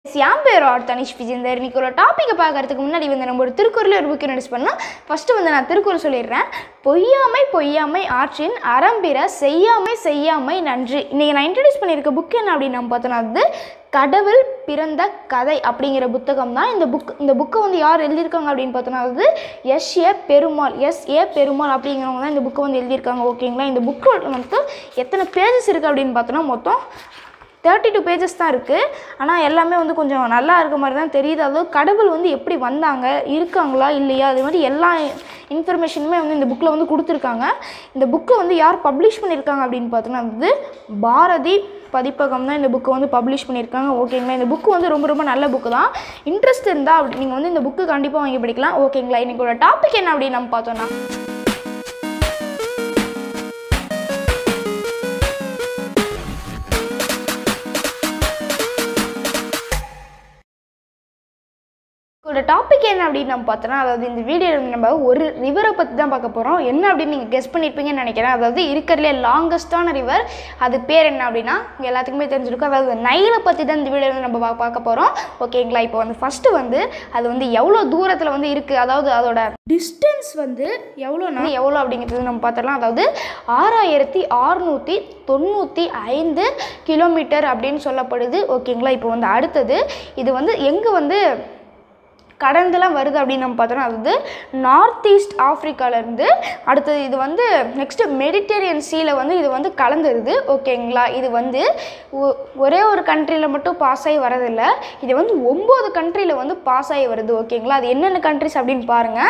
என் பேர் ஆர் தனிஷ் விஜேந்தர் இன்னைக்கு ஒரு டாப்பிக்கை பார்க்கறதுக்கு முன்னாடி வந்து நம்ம ஒரு திருக்குறள் ஒரு புக்கு நடிச்சு பண்ணோம் ஃபஸ்ட்டு வந்து நான் திருக்குறள் சொல்லிடுறேன் பொய்யாமை பொய்யாமை ஆற்றின் அறம்பிற செய்யாமை செய்யாமை நன்றி இன்றைக்கி நான் இன்ட்ரடியூஸ் பண்ணியிருக்க புக் என்ன அப்படின்னு நம்ம பார்த்தோன்னா அது கடவுள் பிறந்த கதை அப்படிங்கிற புத்தகம் தான் இந்த புக் இந்த புக்கை வந்து யார் எழுதியிருக்காங்க அப்படின்னு பார்த்தோன்னா அது S A Perumal S A Perumal அப்படிங்கிறவங்க தான் இந்த புக்கை வந்து எழுதியிருக்காங்க ஓகேங்களா இந்த புக்கு மொத்தம் எத்தனை பேஜஸ் இருக்குது அப்படின்னு பார்த்தோன்னா மொத்தம் தேர்ட்டி டூ பேஜஸ் தான் இருக்குது ஆனால் எல்லாமே வந்து கொஞ்சம் நல்லா இருக்க மாதிரி தான் தெரியுது அதாவது கடவுள் வந்து எப்படி வந்தாங்க இருக்காங்களா இல்லையா அது மாதிரி எல்லா இன்ஃபர்மேஷனுமே வந்து இந்த புக்கில் வந்து கொடுத்துருக்காங்க இந்த புக்கை வந்து யார் பப்ளிஷ் பண்ணியிருக்காங்க அப்படின்னு பார்த்தோன்னா வந்து பாரதி பதிப்பகம் தான் இந்த புக்கை வந்து பப்ளிஷ் பண்ணியிருக்காங்க ஓகேங்களா இந்த புக்கு வந்து ரொம்ப ரொம்ப நல்ல புக்கு தான் இன்ட்ரெஸ்ட் இருந்தால் அப்படி நீங்கள் வந்து இந்த புக்கு கண்டிப்பாக வாங்கி படிக்கலாம் ஓகேங்களா இன்றைக்கோட டாபிக் என்ன அப்படின்னு நம்ம பார்த்தோன்னா இதோட டாபிக் என்ன அப்படின்னு நம்ம பார்த்தோன்னா அதாவது இந்த வீடியோவில் நம்ம ஒரு ரிவரை பற்றி தான் பார்க்க போகிறோம் என்ன அப்படின்னு நீங்கள் கெஸ் பண்ணியிருப்பீங்கன்னு நினைக்கிறேன் அதாவது இருக்கிறதுலே லாங்கஸ்டான ரிவர் அது பேர் என்ன அப்படின்னா உங்க எல்லாத்துக்குமே தெரிஞ்சிருக்கும் அதாவது நைலை பற்றி தான் இந்த வீடியோவில் நம்ம பா- பார்க்க போகிறோம் ஓகேங்களா இப்போ வந்து ஃபஸ்ட்டு வந்து அது வந்து எவ்வளோ தூரத்தில் வந்து இருக்குது அதாவது அதோட டிஸ்டன்ஸ் வந்து எவ்வளோனா எவ்வளோ அப்படிங்கிறது நம்ம பார்த்துடலாம் அதாவது ஆறாயிரத்தி அறுநூற்றி தொண்ணூற்றி ஐந்து கிலோமீட்டர் அப்படின்னு சொல்லப்படுது ஓகேங்களா இப்போ வந்து அடுத்தது இது வந்து எங்கே வந்து கடந்துலாம் வருது அப்படின்னு நம்ம பார்த்தோம்னா அது வந்து நார்த் ஈஸ்ட் ஆஃப்ரிக்காலேருந்து அடுத்தது இது வந்து நெக்ஸ்ட்டு மெடிட்டேரியன் சீல வந்து இது வந்து கலந்துருது ஓகேங்களா இது வந்து ஒ- ஒரே ஒரு கண்ட்ரியில் மட்டும் பாஸ் ஆகி வரதில்லை இது வந்து ஒம்பது கண்ட்ரியில் வந்து பாஸ் ஆகி வருது ஓகேங்களா அது என்னென்ன கண்ட்ரிஸ் அப்படின்னு பாருங்கள்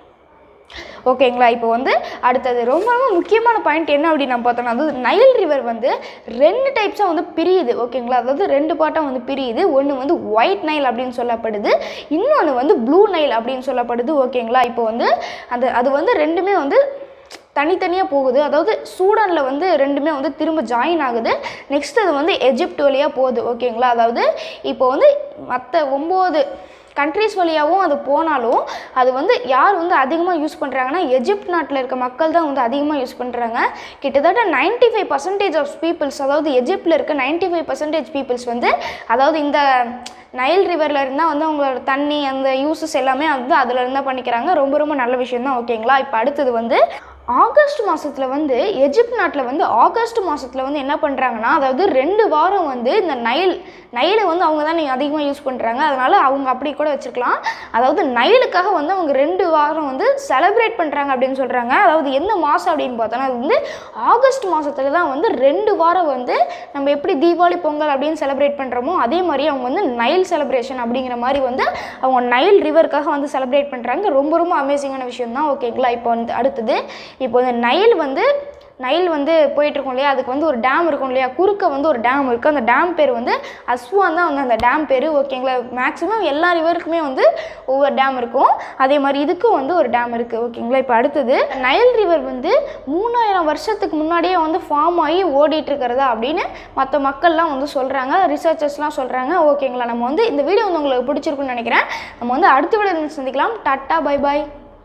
ஓகேங்களா இப்போ வந்து அடுத்தது ரொம்ப ரொம்ப முக்கியமான பாயிண்ட் என்ன அப்படின்னு நம்ம பார்த்தோம்னா அதாவது நைல் ரிவர் வந்து ரெண்டு டைப்ஸாக வந்து பிரியுது ஓகேங்களா அதாவது ரெண்டு பாட்டாக வந்து பிரியுது ஒன்று வந்து ஒயிட் நைல் அப்படின்னு சொல்லப்படுது இன்னொன்று வந்து ப்ளூ நைல் அப்படின்னு சொல்லப்படுது ஓகேங்களா இப்போ வந்து அந்த அது வந்து ரெண்டுமே வந்து தனித்தனியாக போகுது அதாவது சூடானில் வந்து ரெண்டுமே வந்து திரும்ப ஜாயின் ஆகுது நெக்ஸ்ட் அது வந்து எஜிப்ட் வழியாக போகுது ஓகேங்களா அதாவது இப்போ வந்து மற்ற ஒம்பது கண்ட்ரிஸ் வழியாகவும் அது போனாலும் அது வந்து யார் வந்து அதிகமாக யூஸ் பண்ணுறாங்கன்னா எஜிப்ட் நாட்டில் இருக்க மக்கள் தான் வந்து அதிகமாக யூஸ் பண்ணுறாங்க கிட்டத்தட்ட 95% ஃபைவ் பர்சன்டேஜ் ஆஃப் பீப்புள்ஸ் அதாவது எஜிப்டில் இருக்க 95% ஃபைவ் பர்சன்டேஜ் பீப்புள்ஸ் வந்து அதாவது இந்த நைல் ரிவரில் இருந்தால் வந்து அவங்களோட தண்ணி அந்த யூசஸ் எல்லாமே வந்து அதில் இருந்தால் பண்ணிக்கிறாங்க ரொம்ப ரொம்ப நல்ல விஷயம் தான் ஓகேங்களா இப்போ அடுத்தது வந்து ஆகஸ்ட் மாதத்தில் வந்து எஜிப்ட் நாட்டில் வந்து ஆகஸ்ட் மாதத்தில் வந்து என்ன பண்ணுறாங்கன்னா அதாவது ரெண்டு வாரம் வந்து இந்த நைல் நைலை வந்து அவங்க தான் நீங்கள் அதிகமாக யூஸ் பண்ணுறாங்க அதனால் அவங்க அப்படி கூட வச்சுருக்கலாம் அதாவது நைலுக்காக வந்து அவங்க ரெண்டு வாரம் வந்து செலிப்ரேட் பண்ணுறாங்க அப்படின்னு சொல்கிறாங்க அதாவது எந்த மாதம் அப்படின்னு பார்த்தோன்னா அது வந்து ஆகஸ்ட் மாதத்துல தான் வந்து ரெண்டு வாரம் வந்து நம்ம எப்படி தீபாவளி பொங்கல் அப்படின்னு செலிப்ரேட் பண்ணுறோமோ அதே மாதிரி அவங்க வந்து நைல் செலிப்ரேஷன் அப்படிங்கிற மாதிரி வந்து அவங்க நைல் ரிவருக்காக வந்து செலிப்ரேட் பண்ணுறாங்க ரொம்ப ரொம்ப அமேசிங்கான விஷயம் தான் ஓகேங்களா இப்போ வந்து அடுத்தது இப்போ இந்த நைல் வந்து நைல் வந்து போயிட்டுருக்கோம் இல்லையா அதுக்கு வந்து ஒரு டேம் இருக்கும் இல்லையா குறுக்க வந்து ஒரு டேம் இருக்குது அந்த டேம் பேர் வந்து அஸ்வான் தான் வந்து அந்த டேம் பேர் ஓகேங்களா மேக்ஸிமம் எல்லா ரிவருக்குமே வந்து ஒவ்வொரு டேம் இருக்கும் அதே மாதிரி இதுக்கும் வந்து ஒரு டேம் இருக்குது ஓகேங்களா இப்போ அடுத்தது நைல் ரிவர் வந்து மூணாயிரம் வருஷத்துக்கு முன்னாடியே வந்து ஃபார்ம் ஆகி ஓடிட்டு இருக்கிறதா அப்படின்னு மற்ற மக்கள்லாம் வந்து சொல்கிறாங்க ரிசர்ச்சர்ஸ்லாம் சொல்கிறாங்க ஓகேங்களா நம்ம வந்து இந்த வீடியோ வந்து உங்களுக்கு பிடிச்சிருக்குன்னு நினைக்கிறேன் நம்ம வந்து அடுத்த வீடியோ சந்திக்கலாம் டாட்டா பை பாய்